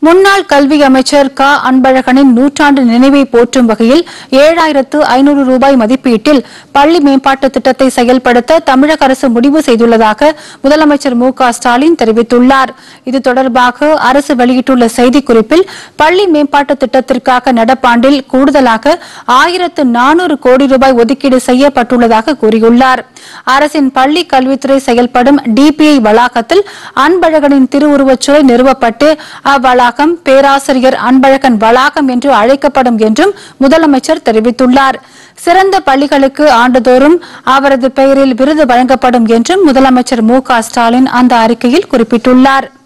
முன்னாள் கல்வி அமைச்சர் க அன்பழகனின் நூற்றாண்டு நினைவை போற்றும் வகையில் ஏழாயிரத்து ஐநூறு ரூபாய் மதிப்பீட்டில் பள்ளி மேம்பாட்டு திட்டத்தை செயல்படுத்த தமிழக அரசு முடிவு செய்துள்ளதாக முதலமைச்சர் மு க ஸ்டாலின் தெரிவித்துள்ளார் இது தொடர்பாக அரசு வெளியிட்டுள்ள செய்திக்குறிப்பில் பள்ளி மேம்பாட்டு திட்டத்திற்காக நடப்பாண்டில் கூடுதலாக ஆயிரத்து நானூறு கோடி ரூபாய் ஒதுக்கீடு செய்யப்பட்டுள்ளதாக கூறியுள்ளார் அரசின் பள்ளி கல்வித்துறை செயல்படும் டிபிஐ வளாகத்தில் அன்பழகனின் திருவுருவச் சிலை நிறுவப்பட்டு அவ்வளாகம் பேராசிரியர் அன்பழகன் வளாகம் என்று அழைக்கப்படும் என்றும் முதலமைச்சர் தெரிவித்துள்ளார் சிறந்த பள்ளிகளுக்கு ஆண்டுதோறும் அவரது பெயரில் விருது வழங்கப்படும் என்றும் முதலமைச்சர் மு க ஸ்டாலின் அந்த அறிக்கையில் குறிப்பிட்டுள்ளார்